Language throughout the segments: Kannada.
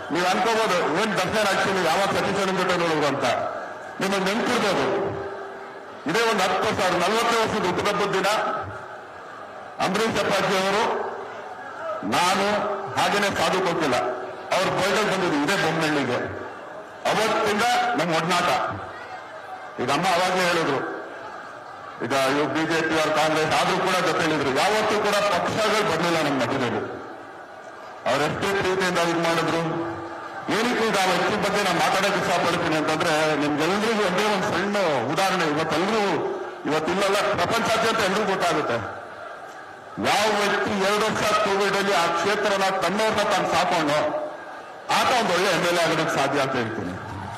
ನೀವು ಅನ್ಕೋಬಹುದು ಏನ್ ದರ್ಶನ ಹಾಕ್ತೀನಿ ಯಾವ ಸತೀಶನ ಜೊತೆ ನೋಡುವುದು ಅಂತ ನಿಮಗೆ ನೆನ್ಪಿರ್ಬೋದು ಇದೇ ಒಂದು ಹತ್ತು ಸಾವಿರ ನಲವತ್ತು ವರ್ಷದ ಹುಟ್ಟುಹಬ್ಬದ ದಿನ ಅಂಬರೀಷ್ ಅಪ್ಪಾಜಿ ಅವರು ನಾನು ಹಾಗೇನೆ ಸಾಧು ಕೊಟ್ಟಿಲ್ಲ ಅವ್ರ ಬರ್ಡೇ ಬಂದಿದ್ದು ಇದೇ ಬೊಮ್ಮನಹಳ್ಳಿಗೆ ಅವತ್ತಿಂದ ನಮ್ಮ ಒಡನಾಟ ಈಗ ಅಮ್ಮ ಅವಾಗಲೇ ಹೇಳಿದ್ರು ಈಗ ಇವು ಬಿಜೆಪಿ ಅವ್ರ ಕಾಂಗ್ರೆಸ್ ಆದ್ರೂ ಕೂಡ ಜೊತೆಲಿದ್ರು ಯಾವತ್ತೂ ಕೂಡ ಪಕ್ಷಗಳು ಬರಲಿಲ್ಲ ನಮ್ಮ ಮಧ್ಯದಲ್ಲಿ ಅವರೆಷ್ಟೇ ಪ್ರೀತಿಯಿಂದ ಇದು ಮಾಡಿದ್ರು ಏನಕ್ಕೆ ಈಗ ಆ ವ್ಯಕ್ತಿ ಬಗ್ಗೆ ನಾನು ಮಾತಾಡೋಕೆ ಇಷ್ಟಪಡ್ತೀನಿ ಅಂತಂದ್ರೆ ನಿಮ್ಗೆಲ್ರಿಗೂ ಒಂದೇ ಒಂದು ಸಣ್ಣ ಉದಾಹರಣೆ ಇವತ್ತೆಲ್ಲರೂ ಇವತ್ತಿಲ್ಲೆಲ್ಲ ಪ್ರಪಂಚಾದ್ಯಂತ ಎಲ್ರಿಗೂ ಗೊತ್ತಾಗುತ್ತೆ ಯಾವ ವ್ಯಕ್ತಿ ಎರಡು ವರ್ಷ ಕೋವಿಡ್ ಅಲ್ಲಿ ಆ ಕ್ಷೇತ್ರನ ತನ್ನವ್ರನ್ನ ತಾನು ಸಾಕೊಂಡು ಆತ ಒಂದು ಒಳ್ಳೆ ಎಮ್ ಎಲ್ ಎ ಆಗೋದಕ್ಕೆ ಸಾಧ್ಯ ಅಂತ ಹೇಳ್ತೀನಿ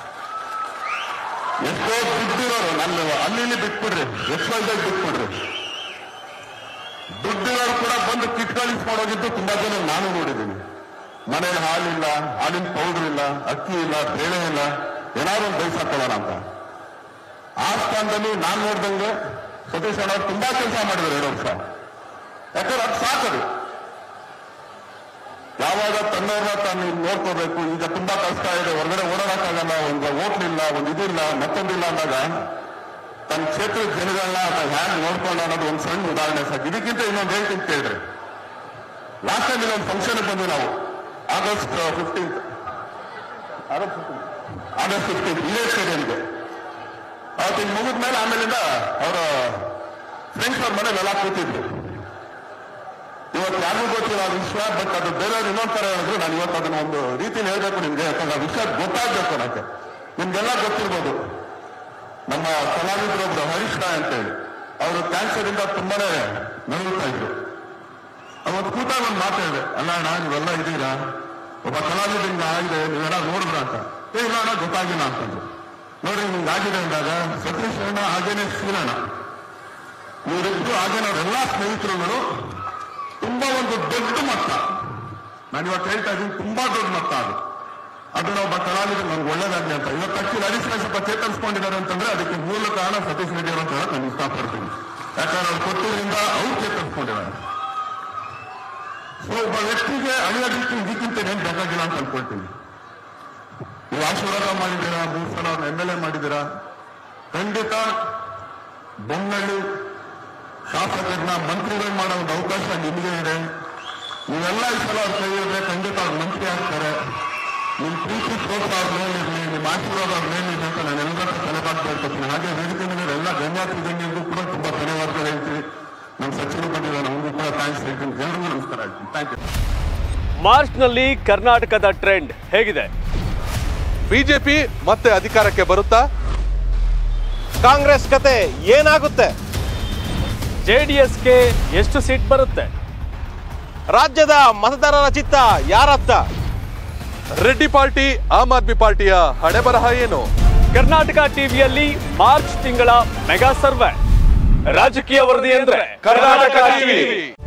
ಎಷ್ಟೋ ದುಡ್ಡಿರೋರು ನನ್ನ ಅಲ್ಲಿ ಇಲ್ಲಿ ಬಿಟ್ಬಿಡ್ರಿ ಎಷ್ಟೋ ಇದ್ದಾಗ ಬಿಟ್ಬಿಡ್ರಿ ದುಡ್ಡಿರೋರು ಕೂಡ ಬಂದು ಕಿಟ್ ಕಳಿಸ್ಕೊಡೋಗಿದ್ದು ತುಂಬಾ ಜನ ನಾನು ನೋಡಿದ್ದೀನಿ ಮನೇಲಿ ಹಾಲಿಲ್ಲ ಹಾಲಿನ ಪೌಡರ್ ಇಲ್ಲ ಅಕ್ಕಿ ಇಲ್ಲ ಬೇಳೆ ಇಲ್ಲ ಏನಾದ್ರು ಒಂದು ಬಯಸಾಕೊಳ್ಳೋಣ ಅಂತ ಆ ಸ್ಥಾನದಲ್ಲಿ ನಾನು ನೋಡ್ದಂಗೆ ಸತೀಶ್ ಅಣ್ಣ ಅವ್ರು ತುಂಬಾ ಕೆಲಸ ಮಾಡಿದ್ರು ಎರಡು ವರ್ಷ ಯಾಕಂದ್ರೆ ಅದು ಸಾಕದು ಯಾವಾಗ ತನ್ನವ್ರನ್ನ ತಾನು ನೋಡ್ಕೋಬೇಕು ಈಗ ತುಂಬಾ ಕಷ್ಟ ಇದೆ ಹೊರಗಡೆ ಓಡಾಡಕ್ಕಾಗಲ್ಲ ಒಂದು ಹೋಟ್ಲಿಲ್ಲ ಒಂದು ಇದಿಲ್ಲ ಮತ್ತೊಂದಿಲ್ಲ ಅಂದಾಗ ತನ್ನ ಕ್ಷೇತ್ರದ ಜನಗಳನ್ನ ಹ್ಯಾಂಗ್ ನೋಡ್ಕೊಂಡು ಅನ್ನೋದು ಒಂದು ಸಣ್ಣ ಉದಾಹರಣೆ ಸಾಕು ಇದಕ್ಕಿಂತ ಇನ್ನೊಂದು ಹೇಳ್ತೀನಿ ಕೇಳ್ರಿ ಲಾಸ್ಟ್ ಟೈಮ್ ಇಲ್ಲೊಂದು ಫಂಕ್ಷನ್ ಬಂದ್ವಿ ನಾವು ಆಗಸ್ಟ್ ಫಿಫ್ಟೀನ್ತ್ ಆಗಸ್ಟ್ ಫಿಫ್ಟೀನ್ತ್ ಇದೇ ಸ್ಟೇಡಿಯಂಗೆ ಅವತ್ತಿನ ಮುಗಿದ ಮೇಲೆ ಆಮೇಲಿಂದ ಅವರ ಫ್ರೆಂಡ್ಸ್ ಅವ್ರ ಮನೇಲಿ ಎಲ್ಲ ಕೂತಿದ್ರು ಇವತ್ತು ಯಾರಿಗೂ ಗೊತ್ತಿಲ್ಲ ಆ ವಿಷಯ ಬಟ್ ಅದು ಬೇರೆಯವ್ರು ಇನ್ನೊಂದ್ ತರ ಹೇಳಿದ್ರು ನಾನು ಇವತ್ತು ಅದನ್ನ ಒಂದು ರೀತಿಯಲ್ಲಿ ಹೇಳ್ಬೇಕು ನಿಮ್ಗೆ ಯಾಕಂದ್ರೆ ಆ ವಿಷಯ ಗೊತ್ತಾಗ್ಬೇಕು ನನಗೆ ನಿಮ್ಗೆಲ್ಲ ಗೊತ್ತಿರ್ಬೋದು ನಮ್ಮ ಕಲಾವಿದರೊಬ್ರು ಹರೀಶ್ ರಾಯ್ ಅಂತೇಳಿ ಅವರು ಕ್ಯಾನ್ಸರ್ ಇಂದ ತುಂಬಾನೇ ನರಳುತ್ತಾ ಇದ್ರು ಅವತ್ತು ಕೂತಾಗ ಒಂದು ಮಾತು ಹೇಳಿದೆ ಅಲ್ಲ ಅಣ್ಣ ನೀವೆಲ್ಲ ಇದ್ದೀರಾ ಒಬ್ಬ ಕಲಾವಿದರಿಂದ ಆಗಿದೆ ನೀವೆಲ್ಲ ನೋಡಿದ್ರ ಅಂತ ಏ ಇಲ್ಲ ಅಣ್ಣ ಗೊತ್ತಾಗಿಲ್ಲ ಅಂತಂದ್ರು ನೋಡ್ರಿ ನಿಮ್ಗೆ ಆಗಿದೆ ಅಂದಾಗ ಸತೀಶ್ ಅಣ್ಣ ಹಾಗೇನೆ ಶ್ರೀರಣ್ಣ ಇವರಿಬ್ರು ಹಾಗೇನೆ ಅವರೆಲ್ಲ ಸ್ನೇಹಿತರುಗಳು ತುಂಬಾ ಒಂದು ದೊಡ್ಡ ಮೊತ್ತ ನಾನು ಇವತ್ತು ಹೇಳ್ತಾ ಇದ್ದೀನಿ ತುಂಬಾ ದೊಡ್ಡ ಮೊತ್ತ ಅದು ಅದನ್ನ ಒಬ್ಬ ಕಲಾವಿದ ನನ್ಗೆ ಒಳ್ಳೇದಾಗ್ಲಿ ಅಂತ ಇವತ್ತು ಅಕ್ಕಿನ ಹರೀಶ್ನ ಸ್ವಲ್ಪ ಚೇತರಿಸ್ಕೊಂಡಿದ್ದಾರೆ ಅಂತಂದ್ರೆ ಅದಕ್ಕೆ ಮೂಲ ಕಾರಣ ಸತೀಶ್ ರೆಡ್ಡಿ ಅವರು ಅಂತ ಹೇಳಕ್ ನಾನು ಇಷ್ಟಪಡ್ತೀನಿ ಯಾಕಂದ್ರೆ ಅವ್ರು ಕೊಟ್ಟಿದ್ರಿಂದ ಅವ್ರು ಚೇತರಿಸ್ಕೊಂಡಿದ್ದಾರೆ ಸೊ ಒಬ್ಬ ವ್ಯಕ್ತಿಗೆ ಅಳಿಯೋದಕ್ಕೆ ಇದಕ್ಕಿಂತ ಏನ್ ಬೇಕಾಗಿಲ್ಲ ಅಂತ ಅನ್ಕೊಳ್ತೀನಿ ನೀವು ಆಶೀರ್ವಾದ ಮಾಡಿದ್ದೀರಾ ಮೂರು ಸಲ ಅವ್ರನ್ನ ಎಮ್ ಎಲ್ ಎ ಮಾಡಿದ್ದೀರಾ ಖಂಡಿತ ಬೊಮ್ಮನಳ್ಳಿ ಶಾಸಕರನ್ನ ಮಂತ್ರಿಗಳು ಮಾಡೋ ಒಂದು ಅವಕಾಶ ನಿಮಗೆ ಇದೆ ನೀವೆಲ್ಲ ಈ ಸಲ ಅವ್ರ ಕೈ ಇದ್ರೆ ಖಂಡಿತ ಅವ್ರು ಮಂತ್ರಿ ಆಗ್ತಾರೆ ನಿಮ್ ಪ್ರೀತಿ ಪ್ರೋತ್ಸಾಹ ಅವ್ರ ಮೇಲಿರ್ಲಿ ನಿಮ್ಮ ಆಶೀರ್ವಾದ ಅವ್ರ ಮೇಲಿದೆ ಅಂತ ನಾನು ಎಲ್ಲರ ತಲೆಬಾಗ್ತಾ ಇರ್ತೀನಿ ಹಾಗೆ ವೇದಿಕೆ ಮೇಲೆ ಎಲ್ಲ ಗಣ್ಯಾತಿ ಗಣ್ಯರಿಗೂ ಕೂಡ ತುಂಬಾ ಧನ್ಯವಾದಗಳು ಹೇಳ್ತೀವಿ ನಮ್ಮ ಸಚಿವರು ಬಂದಿದ್ದಾರೆ ನಮಗೂ ಕೂಡ ಥ್ಯಾಂಕ್ಸ್ ಹೇಳ್ತೀನಿ ಎಲ್ಲರಿಗೂ ನಮಸ್ಕಾರ ಹೇಳ್ತೀನಿ ಥ್ಯಾಂಕ್ ಯು ಮಾರ್ಚ್ನಲ್ಲಿ ಕರ್ನಾಟಕದ ಟ್ರೆಂಡ್ ಹೇಗಿದೆ ಬಿಜೆಪಿ ಮತ್ತೆ ಅಧಿಕಾರಕ್ಕೆ ಬರುತ್ತಾ ಕಾಂಗ್ರೆಸ್ ಕತೆ ಏನಾಗುತ್ತೆ ಜೆ ಡಿ ಎಸ್ಗೆ ಎಷ್ಟು ಸೀಟ್ ಬರುತ್ತೆ ರಾಜ್ಯದ ಮತದಾರರ ಚಿತ್ತ ಯಾರತ್ತ ರೆಡ್ಡಿ ಪಾರ್ಟಿ ಆಮ್ ಆದ್ಮಿ ಪಾರ್ಟಿಯ ಹಣೆ ಬರಹ ಏನು ಕರ್ನಾಟಕ ಟಿವಿಯಲ್ಲಿ ಮಾರ್ಚ್ ತಿಂಗಳ ಮೆಗಾ ಸರ್ವೆ ರಾಜಕೀಯ ವರದಿ ಅಂದ್ರೆ ಕರ್ನಾಟಕ ಟಿವಿ